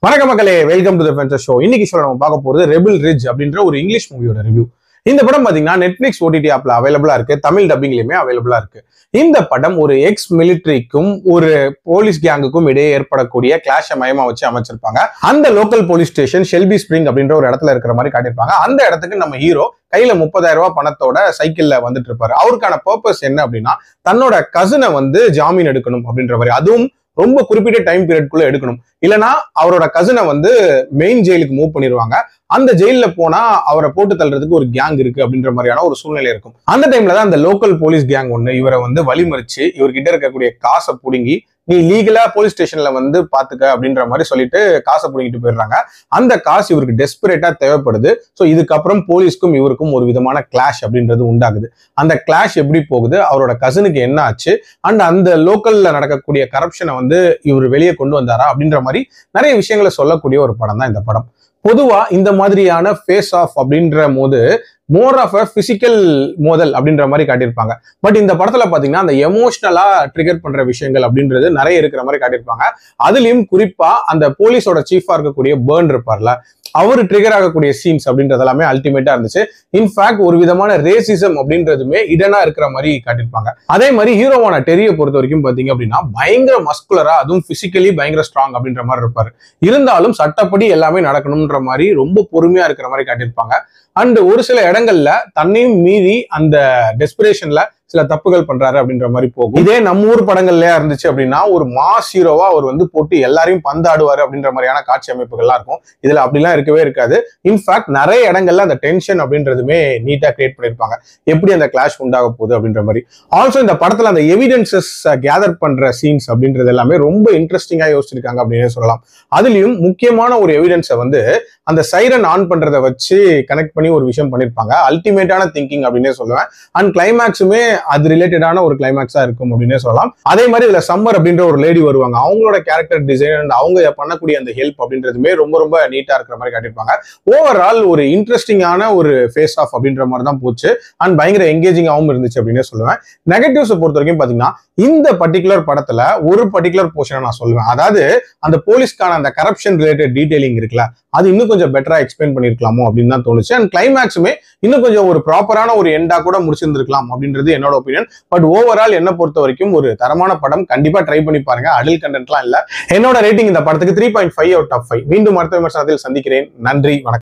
வணக்க மக்களே welcome to the show இன்னைக்கு ஷோ நம்ம பார்க்க போறது ரெபிள் ரிட்ஜ் அப்படின்ற ஒரு இங்கிலீஷ் மூவியோட ரிவ்யூ இந்த படம் பாத்தீங்கன்னா நெட்ஃபிளிக்ஸ் ஓடிடி ஆப்ல அவைலபிளா இருக்கு தமிழ் டப்பிங்லயுமே அவைலபிளா இருக்கு இந்த படம் ஒரு எக்ஸ் மிலிட்ரிக்கும் ஒரு போலீஸ் கேங்குக்கும் இடையே ஏற்படக்கூடிய கிளாஷ மயமா வச்சு அமைச்சிருப்பாங்க அந்த local police station Shelby Spring அப்படின்ற ஒரு இடத்துல இருக்கிற மாதிரி காட்டியிருப்பாங்க அந்த இடத்துக்கு நம்ம ஹீரோ கையில முப்பதாயிரம் ரூபாய் பணத்தோட சைக்கிள்ல வந்துட்டு இருப்பாரு அவருக்கான பர்பஸ் என்ன அப்படின்னா தன்னோட கசினை வந்து ஜாமீன் எடுக்கணும் அப்படின்ற மாதிரி அதுவும் ரொம்ப குறிப்பிட்ட டைம் பீரியட்குள்ள எடுக்கணும் இல்லனா அவரோட கசினை வந்து மெயின் ஜெயிலுக்கு மூவ் பண்ணிடுவாங்க அந்த ஜெயில போனா அவரை போட்டு தள்ளுறதுக்கு ஒரு கேங் இருக்கு அப்படின்ற மாதிரியான ஒரு சூழ்நிலை இருக்கும் அந்த டைம்ல தான் அந்த லோக்கல் போலீஸ் கேங் ஒண்ணு இவரை வந்து வழிமறிச்சு இவர்கிட்ட இருக்கக்கூடிய காசை புடுங்கி நீ லீகலா போலீஸ் ஸ்டேஷன்ல வந்து பாத்துக்க அப்படின்ற மாதிரி சொல்லிட்டு காசை புடுங்கிட்டு போயிடுறாங்க அந்த காசு இவருக்கு டெஸ்பரேட்டா தேவைப்படுது ஸோ இதுக்கப்புறம் போலீஸ்க்கும் இவருக்கும் ஒரு விதமான கிளாஷ் அப்படின்றது உண்டாகுது அந்த கிளாஷ் எப்படி போகுது அவரோட கசனுக்கு என்ன ஆச்சு அண்ட் அந்த லோக்கல்ல நடக்கக்கூடிய கரப்ஷனை வந்து இவர் வெளியே கொண்டு வந்தாரா அப்படின்ற மாதிரி நிறைய விஷயங்களை சொல்லக்கூடிய ஒரு படம் தான் இந்த படம் பொதுவா இந்த மாதிரியான ஃபேஸ் ஆஃப் அப்படின்ற போது மோர் ஆஃப் அ பிசிக்கல் மோதல் அப்படின்ற மாதிரி காட்டியிருப்பாங்க பட் இந்த படத்துல பாத்தீங்கன்னா அந்த எமோஷனலா ட்ரிகர் பண்ற விஷயங்கள் அப்படின்றது நிறைய இருக்கிற மாதிரி காட்டியிருப்பாங்க அதுலயும் குறிப்பா அந்த போலீஸோட சீஃபா இருக்கக்கூடிய பேர்ன் இருப்பார்ல அவர் ட்ரிகர் ஆகக்கூடிய சீன்ஸ் அப்படின்றது எல்லாமே அல்டிமேட்டா இருந்துச்சு இன்ஃபேக்ட் ஒரு விதமான ரேசிசம் அப்படின்றதுமே இடனா இருக்கிற மாதிரி காட்டியிருப்பாங்க அதே மாதிரி ஹீரோவான டெரியை பொறுத்த வரைக்கும் பாத்தீங்க அப்படின்னா பயங்கர மஸ்குலரா அதுவும் பிசிக்கலி பயங்கர ஸ்ட்ராங் அப்படின்ற மாதிரி இருப்பாரு இருந்தாலும் சட்டப்படி எல்லாமே நடக்கணும்ன்ற மாதிரி ரொம்ப பொறுமையா இருக்கிற மாதிரி காட்டியிருப்பாங்க அண்ட் ஒரு சில இடங்கள்ல தன்னையும் மீறி அந்த டெஸ்பிரேஷன்ல சில தப்புகள் பண்றாரு அப்படின்ற மாதிரி போகும் இதே நம்ம ஊர் படங்கள்லயா இருந்துச்சு அப்படின்னா ஒரு மாஸ் ஹீரோவா அவர் வந்து போட்டு எல்லாரையும் பந்தாடுவாரு அப்படின்ற மாதிரியான காட்சி அமைப்புகள்லாம் இருக்கும் இதுல அப்படிலாம் இருக்கவே இருக்காது இன்ஃபேக்ட் நிறைய இடங்கள்ல அந்த டென்ஷன் அப்படின்றதுமே நீட்டா கிரியேட் பண்ணிருப்பாங்க எப்படி அந்த கிளாஷ் உண்டாக போகுது அப்படின்ற மாதிரி ஆல்சோ இந்த படத்துல அந்த எவிடன்சஸ் கேதர் பண்ற சீன்ஸ் அப்படின்றது எல்லாமே ரொம்ப இன்ட்ரெஸ்டிங்கா யோசிச்சிருக்காங்க அப்படின்னு சொல்லலாம் அதுலயும் முக்கியமான ஒரு எவிடன்ஸை வந்து அந்த சைரன் ஆன் பண்றதை வச்சு கனெக்ட் பண்ணி ஒரு விஷயம் பண்ணிருப்பாங்க அல்டிமேட்டான திங்கிங் அப்படின்னே சொல்லுவேன் அண்ட் கிளைமேக்ஸுமே அது ரிலேட்டடான ஒரு கிளைமேக்ஸா இருக்கும் அப்படின்னே சொல்லலாம் அதே மாதிரி இதுல சம்மர் அப்படின்ற ஒரு லேடி வருவாங்க அவங்களோட கேரக்டர் டிசைன் அண்ட் அவங்க பண்ணக்கூடிய அந்த ஹெல்ப் அப்படின்றதுமே ரொம்ப ரொம்ப நீட்டா இருக்கிற மாதிரி காட்டியிருப்பாங்க ஓவரால் ஒரு இன்ட்ரெஸ்டிங்கான ஒரு ஃபேஸ் ஆஃப் அப்படின்ற மாதிரி தான் போச்சு அண்ட் பயங்கர எங்கேஜிங்காகவும் இருந்துச்சு அப்படின்னே சொல்லுவேன் நெகட்டிவ்ஸை பொறுத்த வரைக்கும் பாத்தீங்கன்னா இந்த பர்டிகுலர் படத்துல ஒரு பர்டிகுலர் போர்ஷனை நான் சொல்லுவேன் அதாவது அந்த போலீஸ்க்கான அந்த கரப்ஷன் ரிலேட்டட் டீடைலிங் இருக்குல்ல அது இன்னும் கொஞ்சம் பெட்டரா எக்ஸ்பிளைன் பண்ணிருக்கலாமோ அப்படின்னு தான் தோணுச்சு அண்ட் கிளைமேக்ஸுமே இன்னும் கொஞ்சம் ஒரு ப்ராப்பரான ஒரு எண்டா கூட முடிச்சிருந்திருக்கலாம் அப்படின்றது என்னோட ஒப்பீனியன் பட் ஓவரால் என்ன பொறுத்த வரைக்கும் ஒரு தரமான படம் கண்டிப்பா ட்ரை பண்ணி பாருங்க அடல் கண்டென்ட்லாம் இல்ல என்னோட ரேட்டிங் இந்த படத்துக்கு three point five out of five மீண்டும் அடுத்த விமர்சனத்தில் சந்திக்கிறேன் நன்றி வணக்கம்